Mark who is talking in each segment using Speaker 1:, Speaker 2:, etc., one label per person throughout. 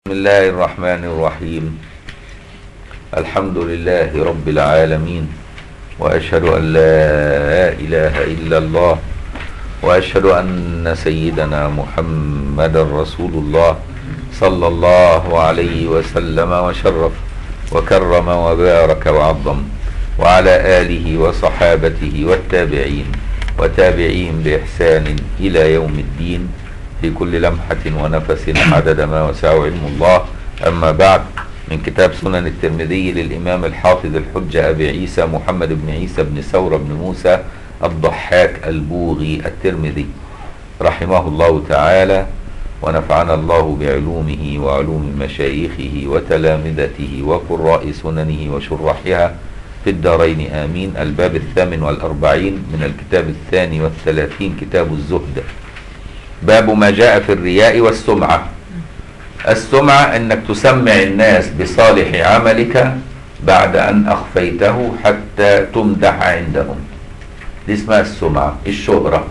Speaker 1: بسم الله الرحمن الرحيم الحمد لله رب العالمين واشهد ان لا اله الا الله واشهد ان سيدنا محمدا رسول الله صلى الله عليه وسلم وشرف وكرم وبارك وعظم وعلى اله وصحابته والتابعين وتابعين باحسان الى يوم الدين في كل لمحة ونفس عدد ما وسعه علم الله أما بعد من كتاب سنن الترمذي للإمام الحافظ الحجة أبي عيسى محمد بن عيسى بن ثورة بن موسى الضحاك البوغي الترمذي رحمه الله تعالى ونفعنا الله بعلومه وعلوم مشايخه وتلامذته وقراء سننه وشرحها في الدارين آمين الباب الثامن والأربعين من الكتاب الثاني والثلاثين كتاب الزهد باب ما جاء في الرياء والسمعة السمعة انك تسمع الناس بصالح عملك بعد ان اخفيته حتى تمدح عندهم دي اسمها السمعة الشهرة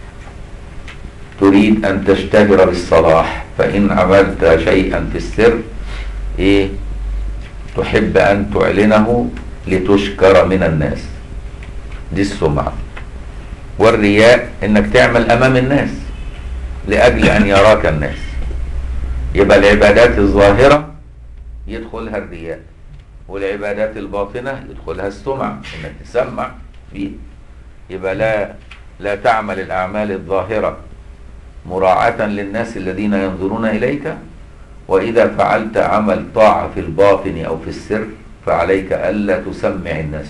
Speaker 1: تريد ان تشتهر بالصلاح فان عملت شيئا في السر ايه تحب ان تعلنه لتشكر من الناس دي السمعة والرياء انك تعمل امام الناس لأجل أن يراك الناس يبقى العبادات الظاهرة يدخلها الرياء والعبادات الباطنة يدخلها السمع انك تسمع فيه يبقى لا لا تعمل الأعمال الظاهرة مراعاة للناس الذين ينظرون إليك وإذا فعلت عمل طاعة في الباطن أو في السر فعليك ألا تسمع الناس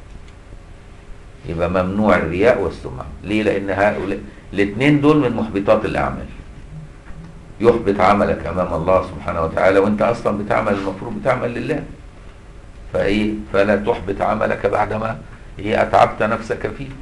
Speaker 1: يبقى ممنوع الرياء والسمع ليه لأن هؤلاء الاثنين دول من محبطات الاعمال يحبط عملك امام الله سبحانه وتعالى وانت اصلا بتعمل المفروض بتعمل لله فايه فلا تحبط عملك بعدما هي اتعبت نفسك فيه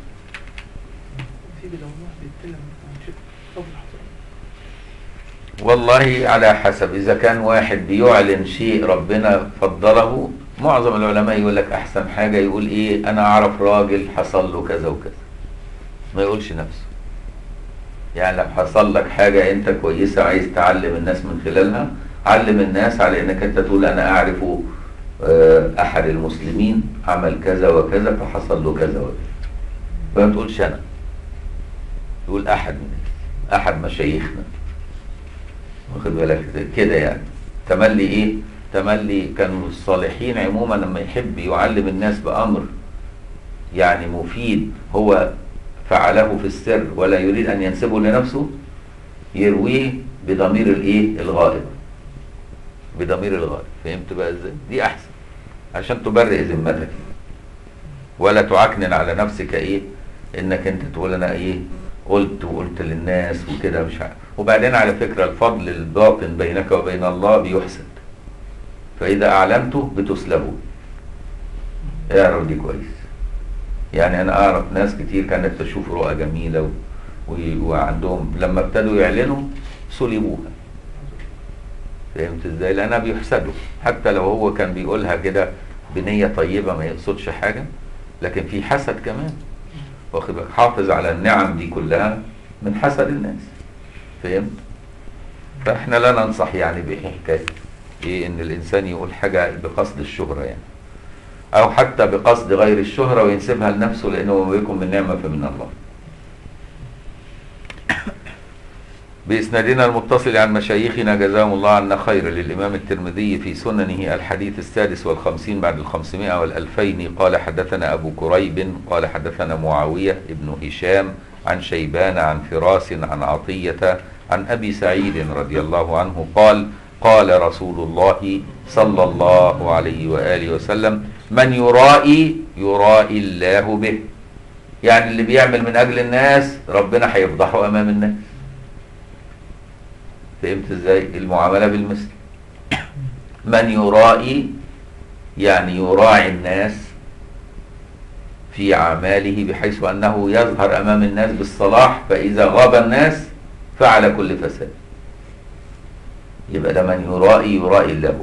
Speaker 1: والله على حسب اذا كان واحد بيعلن شيء ربنا فضله معظم العلماء يقول لك احسن حاجه يقول ايه انا اعرف راجل حصل له كذا وكذا ما يقولش نفسه يعني لو حصل لك حاجة انت كويسة عايز تعلم الناس من خلالها علم الناس على انك انت تقول انا اعرف احد المسلمين عمل كذا وكذا فحصل له كذا وكذا فما تقولش انا تقول احد من احد مشايخنا واخد بالك كده يعني تملي ايه تملي كانوا الصالحين عموما لما يحب يعلم الناس بامر يعني مفيد هو فعله في السر ولا يريد ان ينسبه لنفسه يرويه بضمير الايه الغائب بضمير الغائب فهمت بقى ازاي دي احسن عشان تبرئ ذمتك ولا تعكنن على نفسك ايه انك انت تقول انا ايه قلت وقلت للناس وكده مش عارف وبعدين على فكره الفضل الباطن بينك وبين الله بيحسد فاذا اعلنته بتسلبه اعرف دي كويس يعني انا اعرف ناس كتير كانت تشوف رؤى جميلة و... و... وعندهم لما ابتدوا يعلنوا سلبوها فهمت ازاي لانها بيحسدوا حتى لو هو كان بيقولها كده بنية طيبة ما يقصدش حاجة لكن في حسد كمان واخد بالك حافظ على النعم دي كلها من حسد الناس فهمت فاحنا لا ننصح يعني بحكاية ايه ان الانسان يقول حاجة بقصد الشهرة يعني او حتى بقصد غير الشهرة وينسبها لنفسه لانه بكم من نعمة فمن الله بإسنادنا المتصل عن مشايخنا جزاهم الله عنا خير للإمام الترمذي في سننه الحديث السادس والخمسين بعد الخمسمائة والألفين قال حدثنا أبو كريب قال حدثنا معاوية ابن هشام عن شيبان عن فراس عن عطية عن أبي سعيد رضي الله عنه قال قال رسول الله صلى الله عليه وآله وسلم من يرائي يرائي الله به يعني اللي بيعمل من أجل الناس ربنا هيفضحه أمام الناس فهمت ازاي المعاملة بالمثل من يرائي يعني يراعي الناس في أعماله بحيث أنه يظهر أمام الناس بالصلاح فإذا غاب الناس فعل كل فساد يبقى ده من يرائي يرائي الله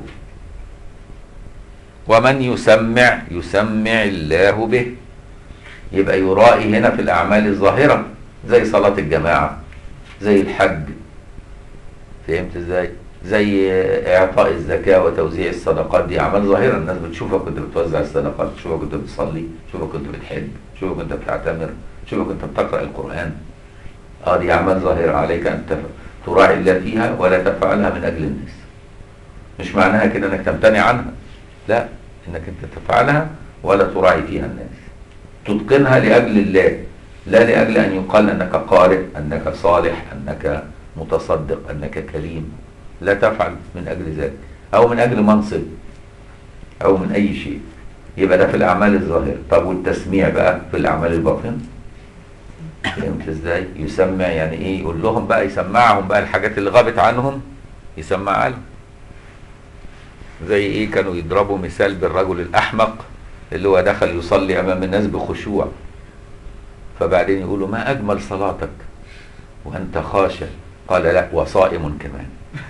Speaker 1: ومن يسمع يسمع الله به يبقى يرائي هنا في الأعمال الظاهرة زي صلاة الجماعة زي الحج فهمت ازاي زي اعطاء الزكاه وتوزيع الصدقات دي اعمال ظاهره الناس بتشوفك كنت بتوزع الصدقات تشوفك كنت بتصلي تشوفك كنت بتحج تشوفك كنت بتعتمر تشوفك كنت بتقرا القران اه دي اعمال ظاهره عليك ان تف- تراعي الله فيها ولا تفعلها من اجل الناس مش معناها كده انك تمتنع عنها لا انك انت تفعلها ولا تراعي فيها الناس تتقنها لاجل الله لا لاجل ان يقال انك قارئ انك صالح انك متصدق انك كريم لا تفعل من اجل ذلك او من اجل منصب او من اي شيء يبقى ده في الاعمال الظاهره طب والتسميع بقى في الاعمال الباطنه فهمت ازاي يسمع يعني ايه يقول لهم بقى يسمعهم بقى الحاجات اللي غابت عنهم يسمعها لهم زي ايه كانوا يضربوا مثال بالرجل الاحمق اللي هو دخل يصلي امام الناس بخشوع فبعدين يقولوا ما اجمل صلاتك وانت خاشع قال لا وصائم كمان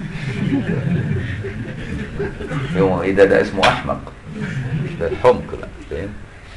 Speaker 1: يوم ايه ده ده اسمه احمق ده الحمق بقى فاهم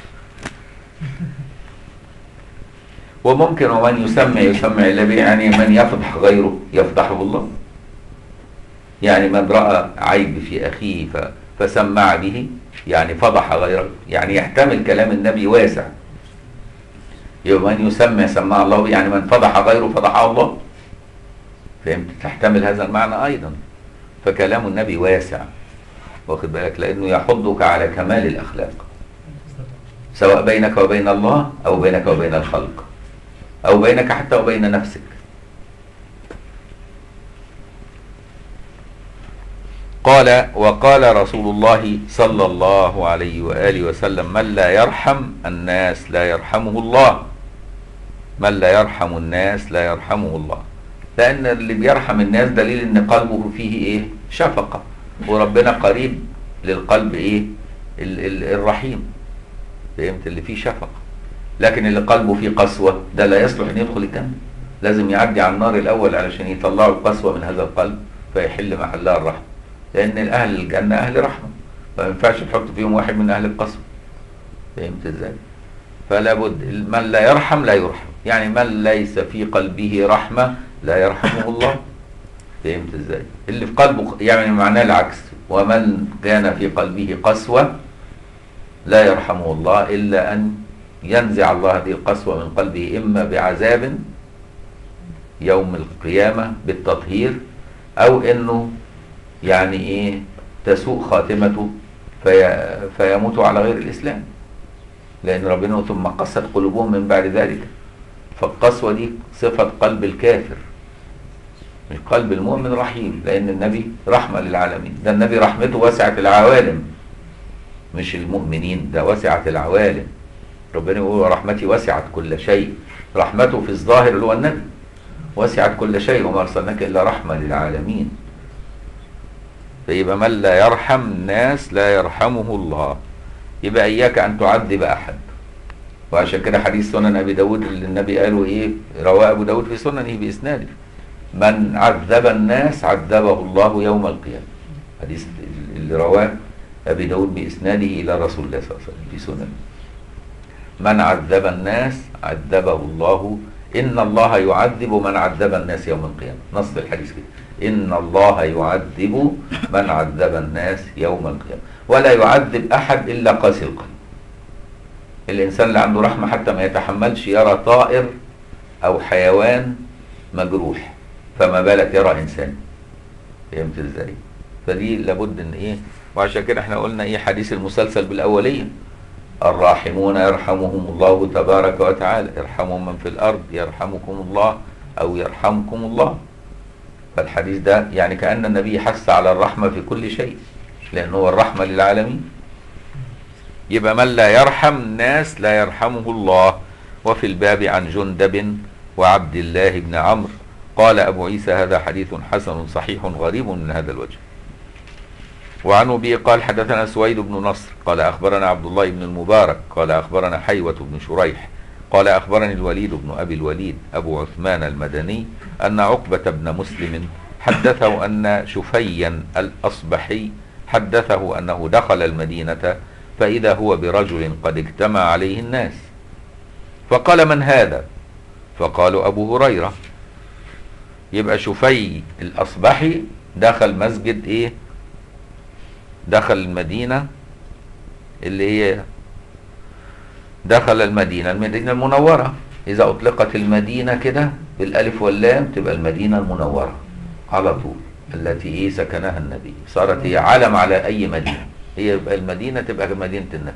Speaker 1: وممكن ومن يسمع يسمع الا به يعني من يفضح غيره يفضحه الله يعني من راى عيب في اخيه ف... فسمع به يعني فضح غيره يعني يحتمل كلام النبي واسع يبقى من يسمع سمع الله به يعني من فضح غيره فضحه الله فهمت تحتمل هذا المعنى ايضا فكلام النبي واسع واخد بالك لانه يحضك على كمال الاخلاق سواء بينك وبين الله او بينك وبين الخلق او بينك حتى وبين نفسك قال وقال رسول الله صلى الله عليه واله وسلم من لا يرحم الناس لا يرحمه الله من لا يرحم الناس لا يرحمه الله لان اللي بيرحم الناس دليل ان قلبه فيه ايه شفقه وربنا قريب للقلب ايه ال ال الرحيم فهمت اللي فيه شفقه لكن اللي قلبه فيه قسوه ده لا يصلح ان يدخل الجنه لازم يعدي على النار الاول علشان يطلعوا القسوه من هذا القلب فيحل محلها الرحمه لان اهل الجنه اهل رحمه فما ينفعش تحط فيهم واحد من اهل القسوه فهمت ازاي فلا بد من لا يرحم لا يرحم يعني من ليس في قلبه رحمه لا يرحمه الله فهمت ازاي اللي في قلبه يعني معناه العكس ومن كان في قلبه قسوه لا يرحمه الله الا ان ينزع الله هذه القسوه من قلبه اما بعذاب يوم القيامه بالتطهير او انه يعني ايه تسوء خاتمته في فيموت على غير الاسلام لان ربنا ثم قست قلوبهم من بعد ذلك فالقسوه دي صفه قلب الكافر مش قلب المؤمن رحيم لان النبي رحمه للعالمين ده النبي رحمته وسعت العوالم مش المؤمنين ده وسعت العوالم ربنا يقول ورحمتي وسعت كل شيء رحمته في الظاهر اللي هو النبي وسعت كل شيء وما ارسلناك الا رحمه للعالمين فيبقى من لا يرحم الناس لا يرحمه الله يبقى اياك ان تعذب احد وعشان كده حديث سنن ابي داود اللي النبي قاله ايه رواه ابو داود في سننه باسناده من عذب الناس عذبه الله يوم القيامه حديث اللي رواه ابي داود باسناده الى رسول الله صلى الله عليه وسلم في سننه من عذب الناس عذبه الله ان الله يعذب من عذب الناس يوم القيامه نص الحديث كده ان الله يعذب من عذب الناس يوم القيامه ولا يعذب احد الا قاسي القلب الانسان اللي عنده رحمه حتى ما يتحملش يرى طائر او حيوان مجروح فما بالك يرى انسان فهمت ازاي فدي لابد ان ايه وعشان كده احنا قلنا ايه حديث المسلسل بالاوليه الراحمون يرحمهم الله تبارك وتعالى ارحموا من في الارض يرحمكم الله او يرحمكم الله فالحديث ده يعني كأن النبي حث على الرحمة في كل شيء لأنه هو الرحمة للعالمين يبقى من لا يرحم الناس لا يرحمه الله وفي الباب عن جندب وعبد الله بن عمرو قال أبو عيسى هذا حديث حسن صحيح غريب من هذا الوجه وعن أبي قال حدثنا سويد بن نصر قال أخبرنا عبد الله بن المبارك قال أخبرنا حيوة بن شريح قال أخبرني الوليد بن أبي الوليد أبو عثمان المدني أن عقبة بن مسلم حدثه أن شفيا الأصبحي حدثه أنه دخل المدينة فإذا هو برجل قد اجتمع عليه الناس فقال من هذا فقالوا أبو هريرة يبقى شفي الأصبحي دخل مسجد ايه دخل المدينة اللي هي دخل المدينة المدينة المنورة إذا أطلقت المدينة كده بالألف واللام تبقى المدينة المنورة على طول التي إيه سكنها النبي صارت هي علم على أي مدينة هي يبقى المدينة تبقى مدينة النبي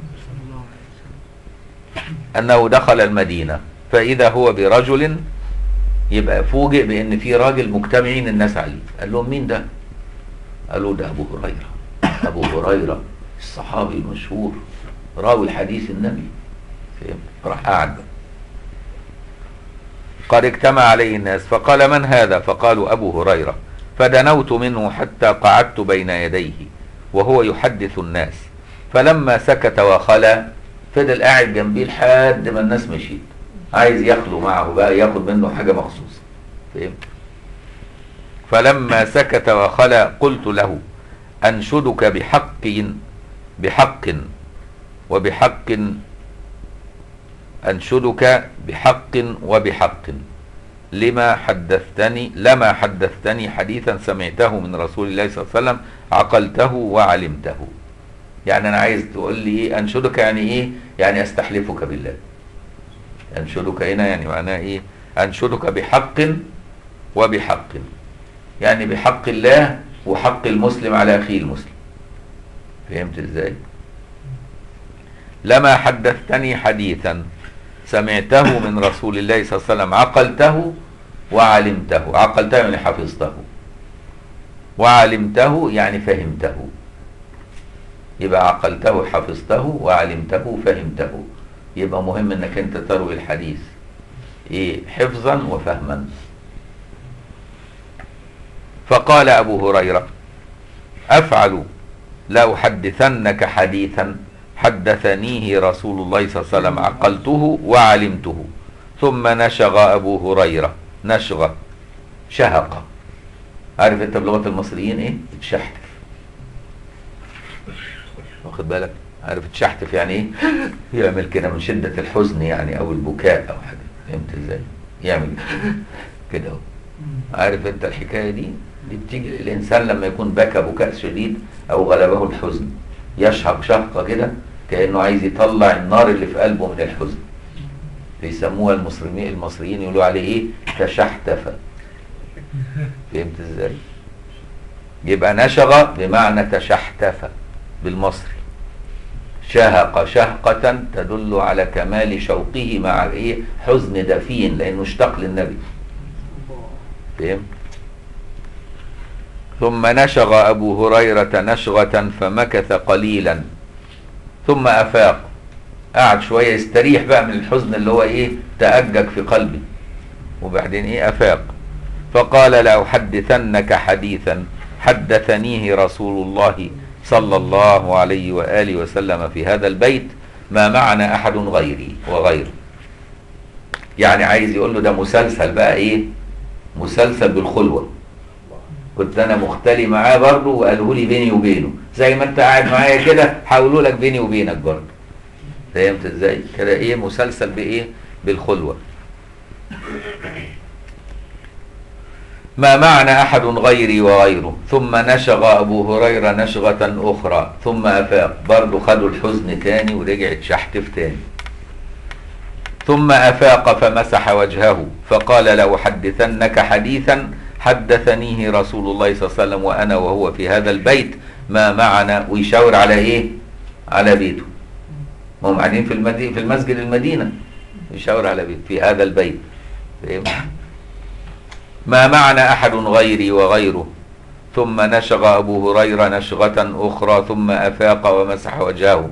Speaker 1: أنه دخل المدينة فإذا هو برجل يبقى فوجئ بأن في راجل مجتمعين الناس عليه قال لهم مين ده؟ قالوا ده أبو هريرة أبو هريرة الصحابي المشهور راوي الحديث النبي فهمت؟ راح قعد بقى. قد اجتمع عليه الناس فقال من هذا فقالوا أبو هريرة فدنوت منه حتى قعدت بين يديه وهو يحدث الناس فلما سكت وخلى فضل قاعد جنبيه لحد ما الناس مشيت عايز يخلو معه بقى ياخد منه حاجة مخصوصة فهمت فلما سكت وخلى قلت له أنشدك بحق بحق وبحق أنشدك بحق وبحق لما حدثتني لما حدثتني حديثا سمعته من رسول الله صلى الله عليه وسلم عقلته وعلمته يعني أنا عايز تقول لي إيه أنشدك يعني إيه يعني أستحلفك بالله أنشدك هنا يعني معناه إيه أنشدك بحق وبحق يعني بحق الله وحق المسلم على أخيه المسلم فهمت إزاي لما حدثتني حديثا سمعته من رسول الله صلى الله عليه وسلم عقلته وعلمته عقلته يعني حفظته وعلمته يعني فهمته يبقى عقلته حفظته وعلمته فهمته يبقى مهم انك انت تروي الحديث ايه حفظا وفهما فقال ابو هريره افعل لاحدثنك حديثا حدثنيه رسول الله صلى الله عليه وسلم عقلته وعلمته ثم نشغ ابو هريره نشغ شهق عارف انت بلغه المصريين ايه تشحتف واخد بالك عارف تشحتف يعني ايه يعمل كده من شده الحزن يعني او البكاء او حاجه فهمت ازاي يعمل كده اهو عارف انت الحكايه دي دي بتيجي للانسان لما يكون بكى بكاء شديد او غلبه الحزن يشهق شهقه كده كانه عايز يطلع النار اللي في قلبه من الحزن بيسموها المصريين المصريين يقولوا عليه ايه تشحتف فهمت ازاي يبقى نشغ بمعنى تشحتف بالمصري شهق شهقة تدل على كمال شوقه مع ايه حزن دفين لانه اشتاق للنبي فهمت ثم نشغ أبو هريرة نشغة فمكث قليلا ثم أفاق قعد شوية يستريح بقى من الحزن اللي هو إيه تأجج في قلبي وبعدين إيه أفاق فقال لأحدثنك حديثا حدثنيه رسول الله صلى الله عليه وآله وسلم في هذا البيت ما معنا أحد غيري وغيره يعني عايز يقول له ده مسلسل بقى إيه مسلسل بالخلوه كنت انا مختلي معاه برضه وقاله لي بيني وبينه زي ما انت قاعد معايا كده حولوا لك بيني وبينك برضه فهمت ازاي كده ايه مسلسل بايه بالخلوه ما معنى احد غيري وغيره ثم نشغ ابو هريره نشغه اخرى ثم افاق برضه خدوا الحزن تاني ورجعت شحتف تاني ثم افاق فمسح وجهه فقال لاحدثنك حديثا حدثنيه رسول الله صلى الله عليه وسلم وانا وهو في هذا البيت ما معنا ويشاور على ايه على بيته هم قاعدين في المدينة في المسجد المدينة يشاور على بيته في هذا البيت فهم؟ ما معنا احد غيري وغيره ثم نشغ ابو هريره نشغه اخرى ثم افاق ومسح وجهه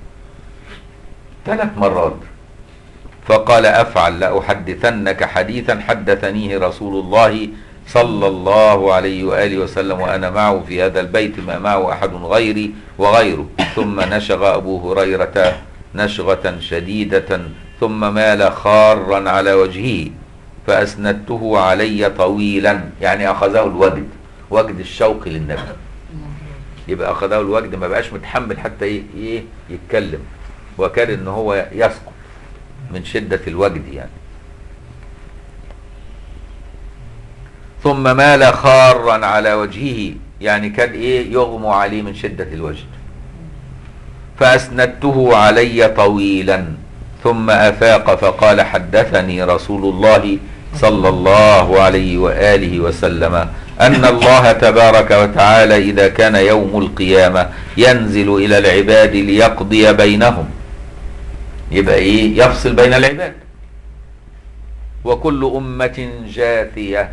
Speaker 1: ثلاث مرات فقال افعل لاحدثنك حديثا حدثنيه رسول الله صلى الله عليه وآله وسلم وأنا معه في هذا البيت ما معه أحد غيري وغيره ثم نشغ أبو هريرة نشغة شديدة ثم مال خارا على وجهه فأسندته علي طويلا يعني أخذه الوجد وجد الشوق للنبي يبقى أخذه الوجد ما بقاش متحمل حتى إيه, إيه يتكلم وكان إن هو يسقط من شدة الوجد يعني ثم مال خارا على وجهه يعني كاد ايه يغمى عليه من شدة الوجد فأسندته علي طويلا ثم أفاق فقال حدثني رسول الله صلى الله عليه وآله وسلم أن الله تبارك وتعالى إذا كان يوم القيامة ينزل إلى العباد ليقضي بينهم يبقى إيه يفصل بين العباد وكل أمة جاثية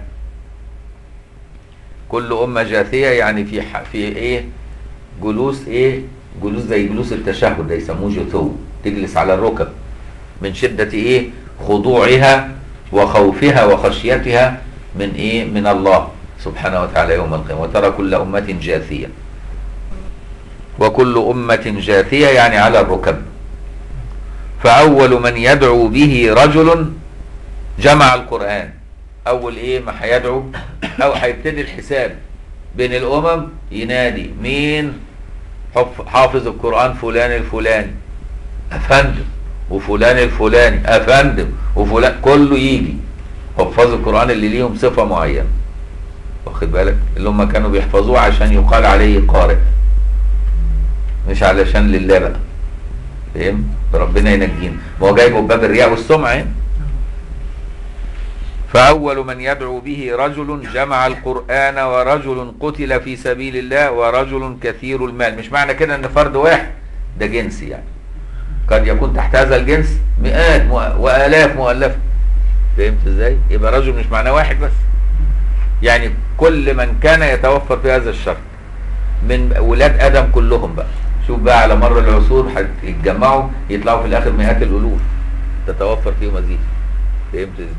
Speaker 1: كل أمة جاثية يعني في ح... في إيه جلوس إيه جلوس زي جلوس التشهد ده يسموه جثو تجلس على الركب من شدة إيه خضوعها وخوفها وخشيتها من إيه من الله سبحانه وتعالى يوم القيامة وترى كل أمة جاثية وكل أمة جاثية يعني على الركب فأول من يدعو به رجل جمع القرآن أول إيه ما هيدعو أو هيبتدي الحساب بين الأمم ينادي مين حف- حافظ القرآن فلان الفلاني أفندم وفلان الفلاني أفندم وفلان كله يجي حفاظ القرآن اللي ليهم صفة معينة واخد بالك اللي هم كانوا بيحفظوه عشان يقال عليه قارئ مش علشان لله بقى فاهم ربنا ينجينا ما هو جايبه بباب الرياء والسمعه يعني. فأول من يدعو به رجل جمع القرآن ورجل قتل في سبيل الله ورجل كثير المال مش معنى كده ان فرد واحد ده جنس يعني قد يكون تحت هذا الجنس مئات مؤ- وآلاف مؤلفة فهمت ازاي يبقى رجل مش معناه واحد بس يعني كل من كان يتوفر في هذا الشرط من ولاد ادم كلهم بقى شوف بقى على مر العصور هيتجمعوا يطلعوا في الاخر مئات الالوف تتوفر فيهم هذه فهمت ازاي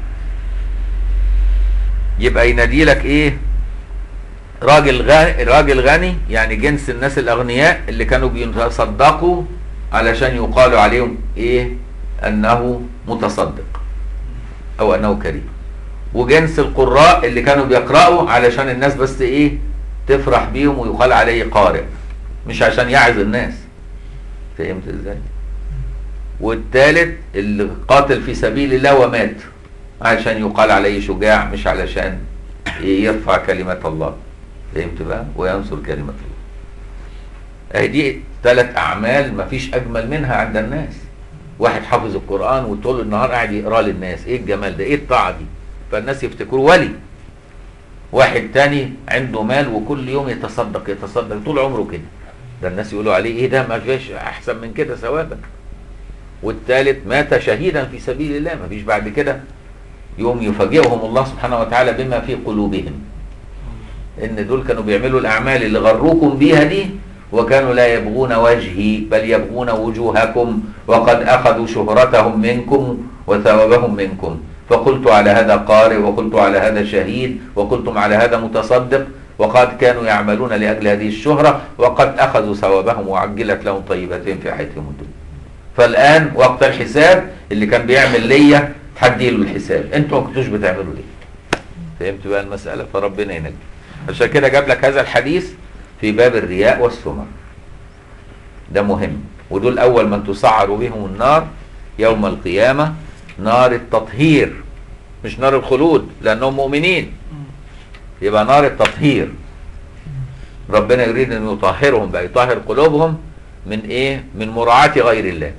Speaker 1: يبقى ينادي لك ايه راجل غني راجل غني يعني جنس الناس الاغنياء اللي كانوا بيتصدقوا علشان يقالوا عليهم ايه انه متصدق او انه كريم وجنس القراء اللي كانوا بيقرأوا علشان الناس بس ايه تفرح بيهم ويقال عليه قارئ مش عشان يعظ الناس فهمت ازاي والثالث اللي قاتل في سبيل الله ومات عشان يقال عليه شجاع مش علشان يرفع كلمة الله فهمت بقى وينصر كلمة الله اهي دي ثلاث اعمال مفيش اجمل منها عند الناس واحد حافظ القرآن وطول النهار قاعد يقرا للناس ايه الجمال ده ايه الطاعة دي فالناس يفتكروه ولي واحد تاني عنده مال وكل يوم يتصدق يتصدق طول عمره كده ده الناس يقولوا عليه ايه ده ما فيش احسن من كده ثوابا والثالث مات شهيدا في سبيل الله ما فيش بعد كده يوم يفاجئهم الله سبحانه وتعالى بما في قلوبهم ان دول كانوا بيعملوا الاعمال اللي غروكم بيها دي وكانوا لا يبغون وجهي بل يبغون وجوهكم وقد اخذوا شهرتهم منكم وثوابهم منكم فقلت على هذا قارئ وقلت على هذا شهيد وقلتم على هذا متصدق وقد كانوا يعملون لاجل هذه الشهره وقد اخذوا ثوابهم وعجلت لهم طيبتهم في حياتهم الدنيا فالان وقت الحساب اللي كان بيعمل ليا هديله الحساب انتوا ما كنتوش بتعملوا ليه فهمت بقى المساله فربنا ينجي عشان كده جاب لك هذا الحديث في باب الرياء والسمع ده مهم ودول اول من تسعر بهم النار يوم القيامه نار التطهير مش نار الخلود لانهم مؤمنين يبقى نار التطهير ربنا يريد ان يطهرهم بقى يطهر قلوبهم من ايه من مراعاة غير الله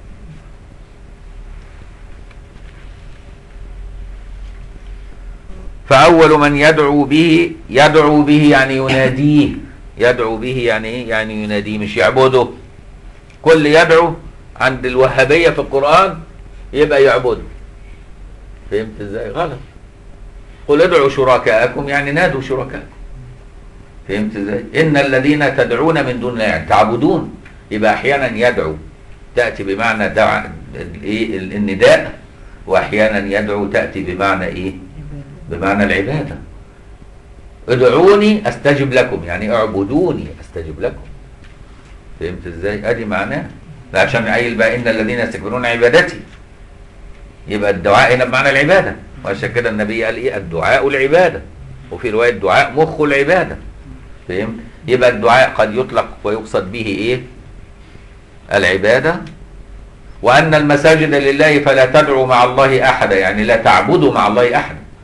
Speaker 1: فأول من يدعو به يدعو به يعني يناديه يدعو به يعني ايه يعني يناديه مش يعبده كل يدعو عند الوهابية في القرآن يبقى يعبده فهمت ازاي غلط قل ادعوا شركاءكم يعني نادوا شركاءكم فهمت ازاي ان الذين تدعون من دون الله يعني تعبدون يبقى احيانا يدعو تاتي بمعنى دع ايه النداء واحيانا يدعو تاتي بمعنى ايه بمعنى العباده ادعوني استجب لكم يعني اعبدوني استجب لكم فهمت ازاي ادي معناه لا عشان قايل بقى ان الذين يستكبرون عبادتي يبقى الدعاء هنا بمعنى العباده وعشان كده النبي قال ايه الدعاء العباده وفي روايه الدعاء مخ العباده فهمت يبقى الدعاء قد يطلق ويقصد به ايه العباده وان المساجد لله فلا تدعوا مع الله احدا يعني لا تعبدوا مع الله احدا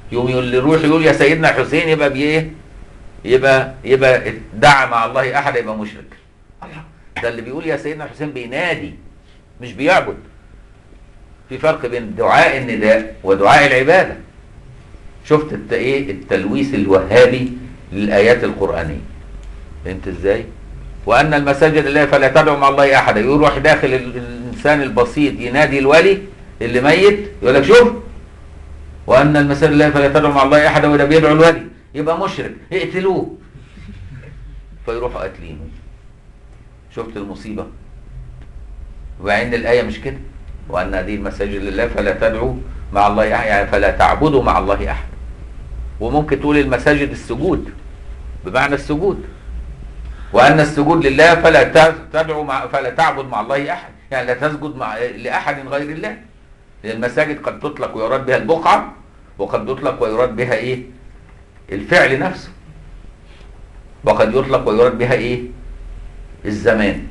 Speaker 1: يوم يقول اللي يروح يقول يا سيدنا حسين يبقى بايه يبقى يبقى دعا مع الله احد يبقى مشرك الله ده اللي بيقول يا سيدنا حسين بينادي مش بيعبد في فرق بين دعاء النداء ودعاء العباده شفت الت... ايه التلويث الوهابي للايات القرانيه فهمت ازاي وان المساجد لله فلا تدعوا مع الله احدا يروح داخل ال- الانسان البسيط ينادي الولي اللي ميت يقول لك شوف وان المساجد لله فلا تدعوا مع الله احدا وده بيدعو الولي يبقى مشرك اقتلوه فيروحوا قاتلينه شفت المصيبه وعند الايه مش كده وان هذه المساجد لله فلا تدعوا مع الله احد يعني فلا تعبدوا مع الله احد وممكن تقول المساجد السجود بمعنى السجود وان السجود لله فلا ت- تدعو مع فلا تعبد مع الله احد يعني لا تسجد مع لاحد غير الله لان المساجد قد تطلق ويراد بها البقعه وقد يطلق ويراد بها ايه الفعل نفسه وقد يطلق ويراد بها ايه الزمان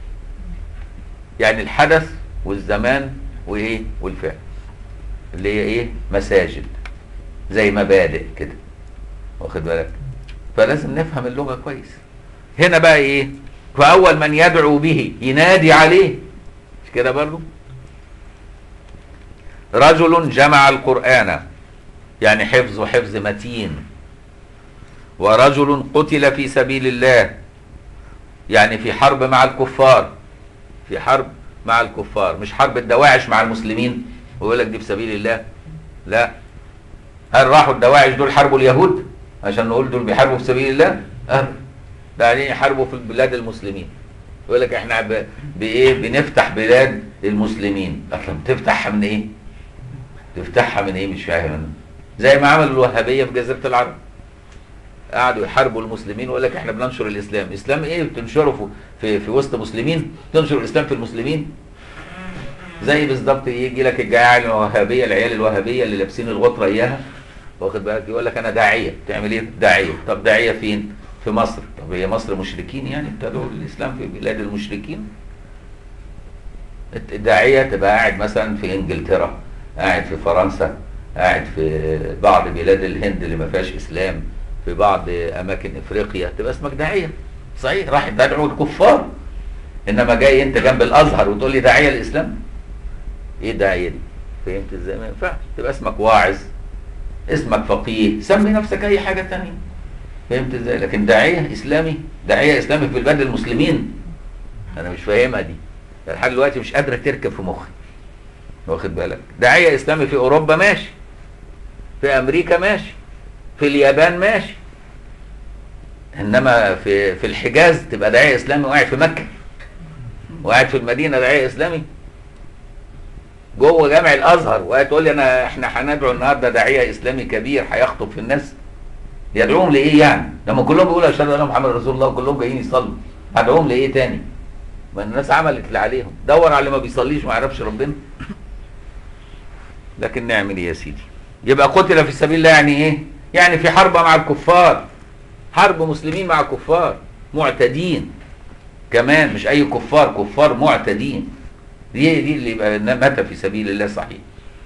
Speaker 1: يعني الحدث والزمان وايه والفعل اللي هي ايه مساجد زي مبادئ كده واخد بالك فلازم نفهم اللغه كويس هنا بقى ايه فاول من يدعو به ينادي عليه مش كده برضو رجل جمع القران يعني حفظ حفظ متين ورجل قتل في سبيل الله يعني في حرب مع الكفار في حرب مع الكفار مش حرب الدواعش مع المسلمين ويقول لك دي في سبيل الله لا هل راحوا الدواعش دول حاربوا اليهود عشان نقول دول بيحاربوا في سبيل الله أه. ده يعني يحاربوا في بلاد المسلمين يقول لك احنا ب... بايه بنفتح بلاد المسلمين اصلا بتفتحها من ايه تفتحها من ايه مش فاهم انا زي ما عملوا الوهابيه في جزيره العرب قعدوا يحاربوا المسلمين ويقول لك احنا بننشر الاسلام اسلام ايه بتنشره في في, في وسط مسلمين تنشر الاسلام في المسلمين زي بالظبط يجي لك الجماعه الوهابيه العيال الوهابيه اللي لابسين الغطره اياها واخد بالك يقول لك انا داعيه تعمل ايه داعيه طب داعيه فين في مصر طب هي مصر مشركين يعني ابتدوا الاسلام في بلاد المشركين الداعيه تبقى قاعد مثلا في انجلترا قاعد في فرنسا قاعد في بعض بلاد الهند اللي ما فيهاش اسلام في بعض اماكن افريقيا تبقى اسمك داعيه صحيح راح تدعو الكفار انما جاي انت جنب الازهر وتقول لي داعيه الاسلام ايه داعيه دي فهمت ازاي ما ينفعش تبقى اسمك واعظ اسمك فقيه سمي نفسك اي حاجه تانية فهمت ازاي لكن داعيه اسلامي داعيه اسلامي في بلاد المسلمين انا مش فاهمها دي لحد دلوقتي مش قادره تركب في مخي واخد بالك داعيه اسلامي في اوروبا ماشي في امريكا ماشي في اليابان ماشي انما في في الحجاز تبقى داعيه اسلامي وقاعد في مكه وقاعد في المدينه داعيه اسلامي جوه جامع الازهر وقاعد تقول لي انا احنا هندعو النهارده داعيه اسلامي كبير هيخطب في الناس يدعوهم لايه يعني؟ لما كلهم بيقولوا اشهد ان محمد رسول الله وكلهم جايين يصلوا هدعوهم لايه تاني؟ ما الناس عملت اللي عليهم دور على اللي ما بيصليش وما يعرفش ربنا لكن نعمل ايه يا سيدي؟ يبقى قتل في سبيل الله يعني ايه؟ يعني في حرب مع الكفار حرب مسلمين مع كفار معتدين كمان مش اي كفار كفار معتدين دي دي اللي يبقى مات في سبيل الله صحيح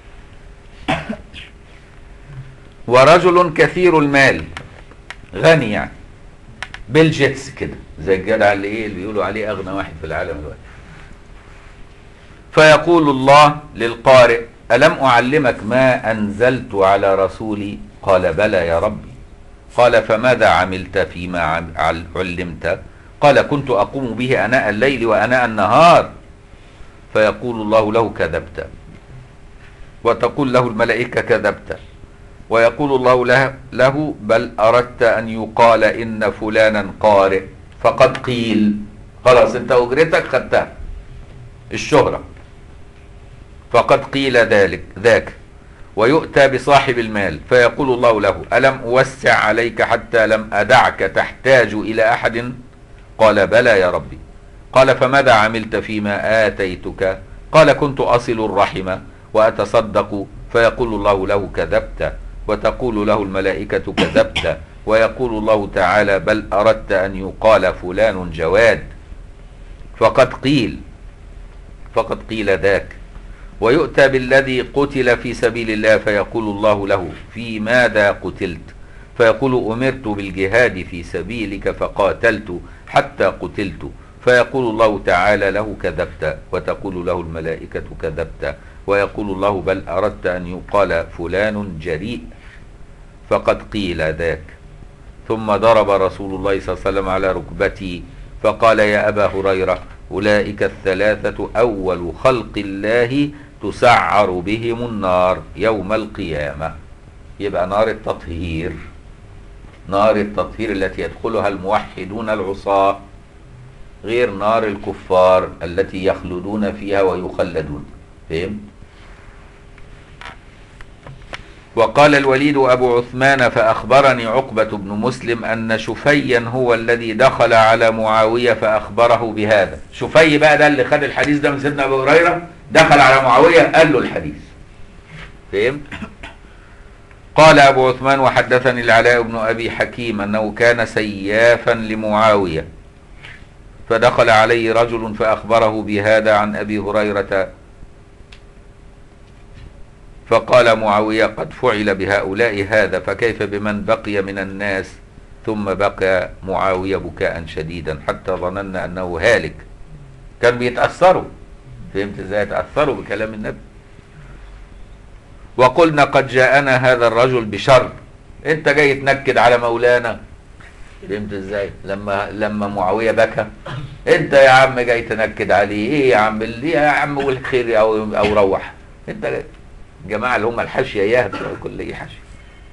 Speaker 1: ورجل كثير المال غني يعني بالجيتس كده زي الجدع اللي ايه اللي بيقولوا عليه اغنى واحد في العالم دلوقتي فيقول الله للقارئ الم اعلمك ما انزلت على رسولي قال بلى يا ربي قال فماذا عملت فيما عم- عل- علمت قال كنت اقوم به اناء الليل واناء النهار فيقول الله له كذبت وتقول له الملائكة كذبت ويقول الله له, له بل أردت أن يقال إن فلانا قارئ فقد قيل خلاص انت أجرتك خدتها الشهرة فقد قيل ذلك ذاك ويؤتى بصاحب المال فيقول الله له ألم أوسع عليك حتى لم أدعك تحتاج إلى أحد قال بلى يا ربي قال فماذا عملت فيما آتيتك قال كنت أصل الرحم وأتصدق فيقول الله له كذبت وتقول له الملائكة كذبت ويقول الله تعالى بل أردت أن يقال فلان جواد فقد قيل فقد قيل ذاك ويؤتى بالذي قتل في سبيل الله فيقول الله له في ماذا قتلت فيقول أمرت بالجهاد في سبيلك فقاتلت حتى قتلت فيقول الله تعالى له كذبت وتقول له الملائكة كذبت ويقول الله بل أردت أن يقال فلان جريء فقد قيل ذاك ثم ضرب رسول الله صلى الله عليه وسلم على ركبتي فقال يا أبا هريرة أولئك الثلاثة أول خلق الله تسعر بهم النار يوم القيامة يبقى نار التطهير نار التطهير التي يدخلها الموحدون العصاة غير نار الكفار التي يخلدون فيها ويخلدون فهم؟ وقال الوليد أبو عثمان فأخبرني عقبة بن مسلم أن شفيا هو الذي دخل على معاوية فأخبره بهذا شفي بقى ده اللي خد الحديث ده من سيدنا أبو هريرة دخل على معاوية قال له الحديث فهمت قال أبو عثمان وحدثني العلاء بن أبي حكيم أنه كان سيافا لمعاوية فدخل عليه رجل فأخبره بهذا عن أبي هريرة فقال معاوية قد فعل بهؤلاء هذا فكيف بمن بقي من الناس ثم بقى معاوية بكاء شديدا حتى ظننا أنه هالك كان بيتأثروا فهمت ازاي يتأثروا بكلام النبي وقلنا قد جاءنا هذا الرجل بشر انت جاي تنكد على مولانا فهمت ازاي لما لما معاويه بكى انت يا عم جاي تنكد عليه ايه يا عم اللي يا عم والخير او او روح انت الجماعه اللي هم الحاشيه يهدوا كل حاشيه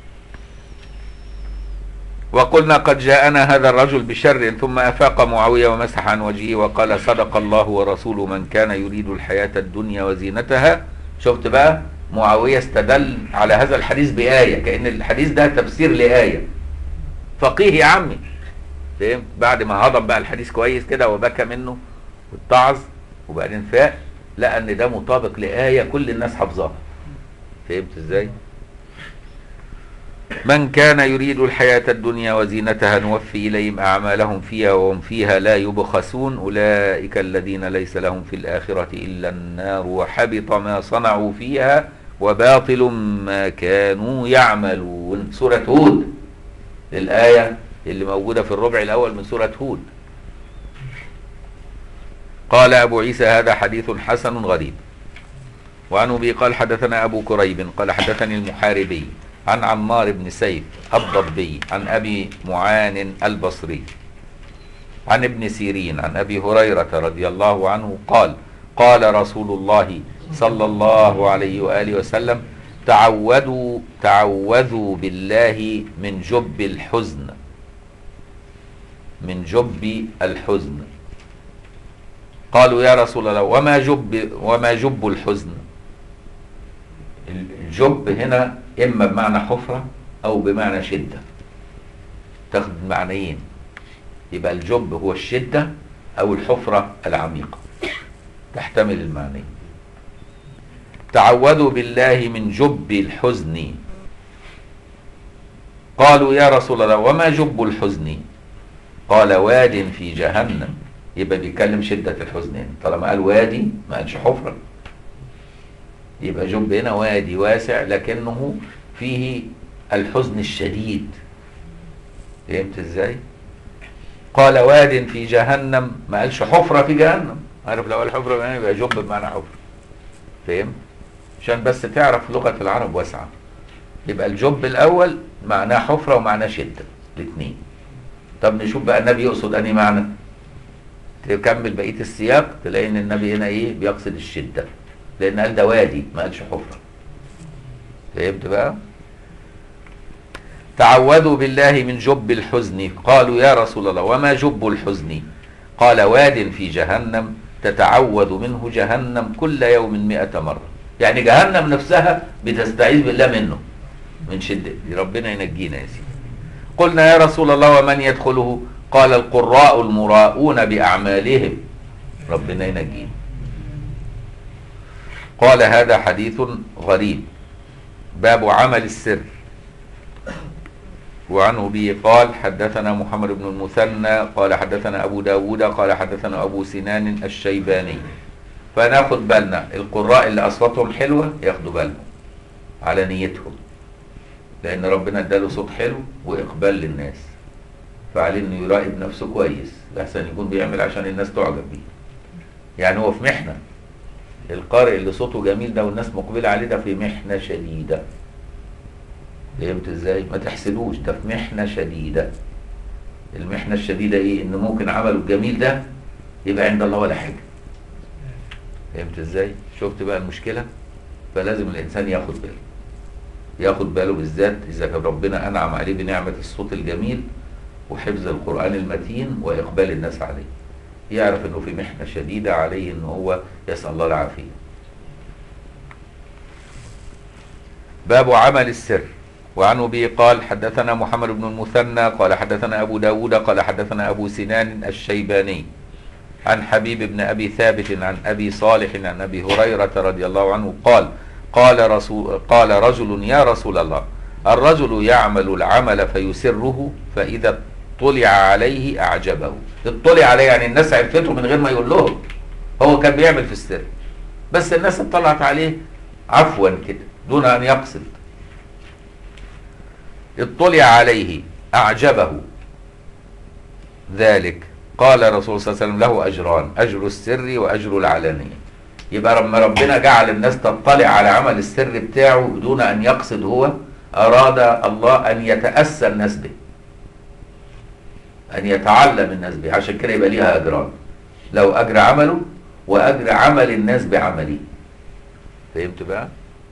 Speaker 1: وقلنا قد جاءنا هذا الرجل بشر ثم افاق معاويه ومسح عن وجهه وقال صدق الله ورسوله من كان يريد الحياه الدنيا وزينتها شفت بقى معاويه استدل على هذا الحديث بايه كان الحديث ده تفسير لايه فقيه يا عمي فهمت بعد ما هضم بقى الحديث كويس كده وبكى منه واتعظ وبعدين فاق لقى ان ده مطابق لايه كل الناس حافظاها فهمت ازاي من كان يريد الحياة الدنيا وزينتها نوفي إليهم أعمالهم فيها وهم فيها لا يبخسون أولئك الذين ليس لهم في الآخرة إلا النار وحبط ما صنعوا فيها وباطل ما كانوا يعملون سورة هود الآية اللي موجودة في الربع الأول من سورة هود قال أبو عيسى هذا حديث حسن غريب وعن أبي قال حدثنا أبو كريب قال حدثني المحاربي عن عمار بن سيف الضبي عن أبي معان البصري عن ابن سيرين عن أبي هريرة رضي الله عنه قال قال رسول الله صلى الله عليه وآله وسلم تعودوا تعوذوا بالله من جب الحزن من جب الحزن قالوا يا رسول الله وما جب وما جب الحزن الجب هنا اما بمعنى حفره او بمعنى شده تاخد معنيين يبقى الجب هو الشده او الحفره العميقه تحتمل المعنيين تعوذوا بالله من جب الحزن قالوا يا رسول الله وما جب الحزن قال واد في جهنم يبقى بيتكلم شدة الحزن هنا طالما قال وادي ما قالش حفرة يبقى جب هنا وادي واسع لكنه فيه الحزن الشديد فهمت ازاي قال واد في جهنم ما قالش حفرة في جهنم عارف لو قال حفرة يعني يبقى جب بمعنى حفرة فهمت عشان بس تعرف لغة العرب واسعة يبقى الجب الأول معناه حفرة ومعناه شدة الاثنين طب نشوف بقى النبي يقصد أنهي معنى تكمل بقية السياق تلاقي ان النبي هنا ايه بيقصد الشدة لان قال ده وادي ما قالش حفرة فهمت بقى تعوذوا بالله من جب الحزن قالوا يا رسول الله وما جب الحزن قال واد في جهنم تتعوذ منه جهنم كل يوم مئة مرة يعني جهنم نفسها بتستعيذ بالله منه من شدة ربنا ينجينا يا سيدي قلنا يا رسول الله ومن يدخله قال القراء المراءون بأعمالهم ربنا ينجينا قال هذا حديث غريب باب عمل السر وعنه به قال حدثنا محمد بن المثنى قال حدثنا أبو داود قال حدثنا أبو سنان الشيباني فناخد بالنا القراء اللي اصواتهم حلوه ياخدوا بالهم على نيتهم لان ربنا اداله صوت حلو واقبال للناس فعليه انه يراقب نفسه كويس لحسن يكون بيعمل عشان الناس تعجب بيه يعني هو في محنه القارئ اللي صوته جميل ده والناس مقبله عليه ده في محنه شديده فهمت ازاي ما تحسدوش ده في محنه شديده المحنه الشديده ايه ان ممكن عمله الجميل ده يبقى عند الله ولا حاجه فهمت ازاي شفت بقى المشكله فلازم الانسان ياخد باله ياخد باله بالذات اذا كان ربنا انعم عليه بنعمه الصوت الجميل وحفظ القران المتين واقبال الناس عليه يعرف انه في محنه شديده عليه ان هو يسال الله العافيه باب عمل السر وعن ابي قال حدثنا محمد بن المثنى قال حدثنا ابو داود قال حدثنا ابو سنان الشيباني عن حبيب بن ابي ثابت عن ابي صالح عن ابي هريره رضي الله عنه قال قال رسول قال رجل يا رسول الله الرجل يعمل العمل فيسره فاذا اطلع عليه اعجبه اطلع عليه يعني الناس عرفته من غير ما يقول لهم هو كان بيعمل في السر بس الناس اطلعت عليه عفوا كده دون ان يقصد اطلع عليه اعجبه ذلك قال الرسول صلى الله عليه وسلم له اجران اجر السر واجر العلانيه يبقى لما ربنا جعل الناس تطلع على عمل السر بتاعه بدون ان يقصد هو اراد الله ان يتاسى الناس به ان يتعلم الناس به عشان كده يبقى ليها اجران لو اجر عمله واجر عمل الناس بعمله فهمت بقى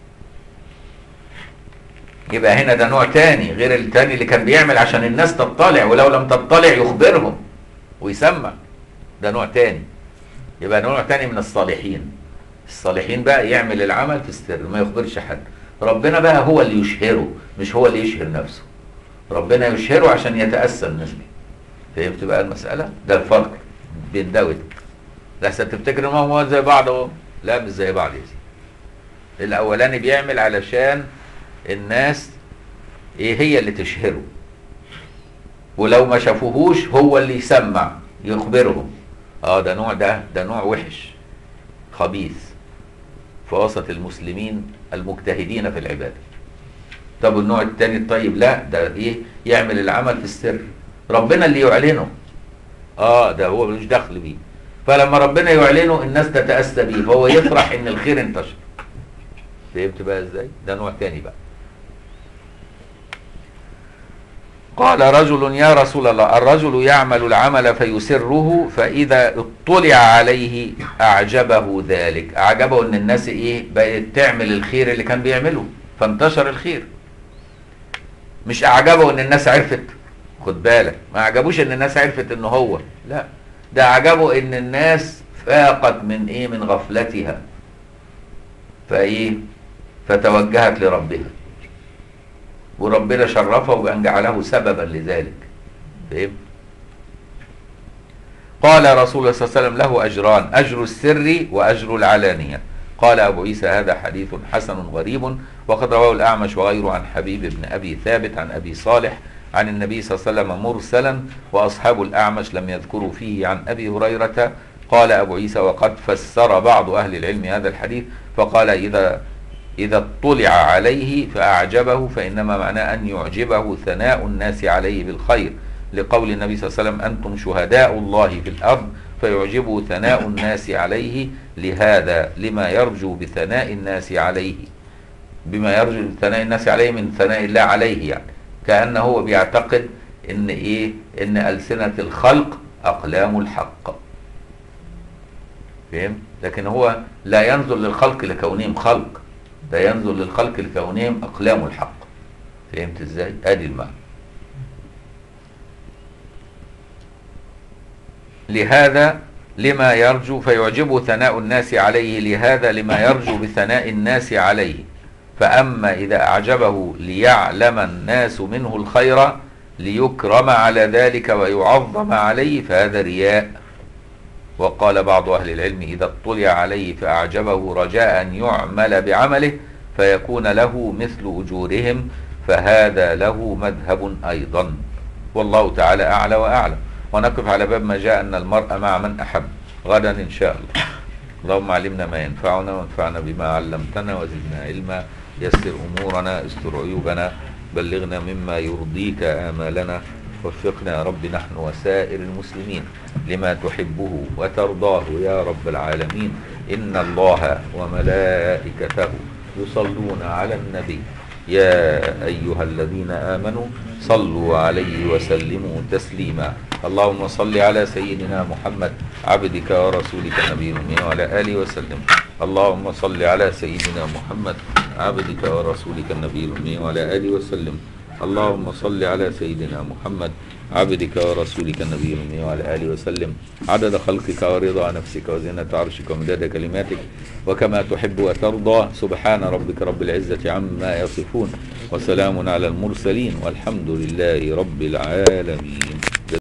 Speaker 1: يبقى هنا ده نوع تاني غير التاني اللي كان بيعمل عشان الناس تطلع ولو لم تطلع يخبرهم ويسمع ده نوع تاني يبقى نوع تاني من الصالحين الصالحين بقى يعمل العمل في السر ما يخبرش حد ربنا بقى هو اللي يشهره مش هو اللي يشهر نفسه ربنا يشهره عشان يتأسى الناس بيه فهمت بقى المسألة ده الفرق بين ده وده لحسن تفتكر ما هو زي بعض اهو لا مش زي بعض يا سيدي الاولاني بيعمل علشان الناس ايه هي اللي تشهره ولو ما شافوهوش هو اللي يسمع يخبرهم اه ده نوع ده ده نوع وحش خبيث في وسط المسلمين المجتهدين في العباده طب النوع الثاني الطيب لا ده ايه يعمل العمل في السر ربنا اللي يعلنه اه ده هو ملوش دخل بيه فلما ربنا يعلنه الناس تتاسى بيه فهو يفرح ان الخير انتشر فهمت بقى ازاي ده نوع تاني بقى قال رجل يا رسول الله الرجل يعمل العمل فيسره فإذا اطلع عليه أعجبه ذلك أعجبه أن الناس إيه بقت تعمل الخير اللي كان بيعمله فانتشر الخير مش أعجبه أن الناس عرفت خد بالك ما أعجبوش أن الناس عرفت أنه هو لا ده أعجبه أن الناس فاقت من إيه من غفلتها فإيه فتوجهت لربها وربنا شرفه بأن جعله سببا لذلك فهم؟ قال رسول الله صلى الله عليه وسلم له أجران أجر السر وأجر العلانية قال أبو عيسى هذا حديث حسن غريب وقد رواه الأعمش وغيره عن حبيب بن أبي ثابت عن أبي صالح عن النبي صلى الله عليه وسلم مرسلا وأصحاب الأعمش لم يذكروا فيه عن أبي هريرة قال أبو عيسى وقد فسر بعض أهل العلم هذا الحديث فقال إذا إذا اطلع عليه فأعجبه فإنما معناه أن يعجبه ثناء الناس عليه بالخير لقول النبي صلى الله عليه وسلم أنتم شهداء الله في الأرض فيعجبه ثناء الناس عليه لهذا لما يرجو بثناء الناس عليه بما يرجو بثناء الناس عليه من ثناء الله عليه يعني كأنه هو بيعتقد إن إيه إن ألسنة الخلق أقلام الحق فهم؟ لكن هو لا ينظر للخلق لكونهم خلق ده ينظر للخلق لكونهم اقلام الحق فهمت ازاي ادي المعنى لهذا لما يرجو فيعجب ثناء الناس عليه لهذا لما يرجو بثناء الناس عليه فأما إذا أعجبه ليعلم الناس منه الخير ليكرم على ذلك ويعظم عليه فهذا رياء وقال بعض أهل العلم إذا اطلع عليه فأعجبه رجاء أن يعمل بعمله فيكون له مثل أجورهم فهذا له مذهب أيضا والله تعالى أعلى وأعلم ونقف على باب ما جاء أن المرء مع من أحب غدا إن شاء الله اللهم علمنا ما ينفعنا وانفعنا بما علمتنا وزدنا علما يسر أمورنا استر عيوبنا بلغنا مما يرضيك آمالنا وفقنا يا رب نحن وسائر المسلمين لما تحبه وترضاه يا رب العالمين إن الله وملائكته يصلون على النبي يا أيها الذين آمنوا صلوا عليه وسلموا تسليما اللهم صل على سيدنا محمد عبدك ورسولك النبي الأمي وعلى آله وسلم اللهم صل على سيدنا محمد عبدك ورسولك النبي الأمي وعلى آله وسلم اللهم صل على سيدنا محمد عبدك ورسولك النبي الأمي وعلى آله وسلم عدد خلقك ورضا نفسك وزنة عرشك ومداد كلماتك وكما تحب وترضى سبحان ربك رب العزة عما يصفون وسلام على المرسلين والحمد لله رب العالمين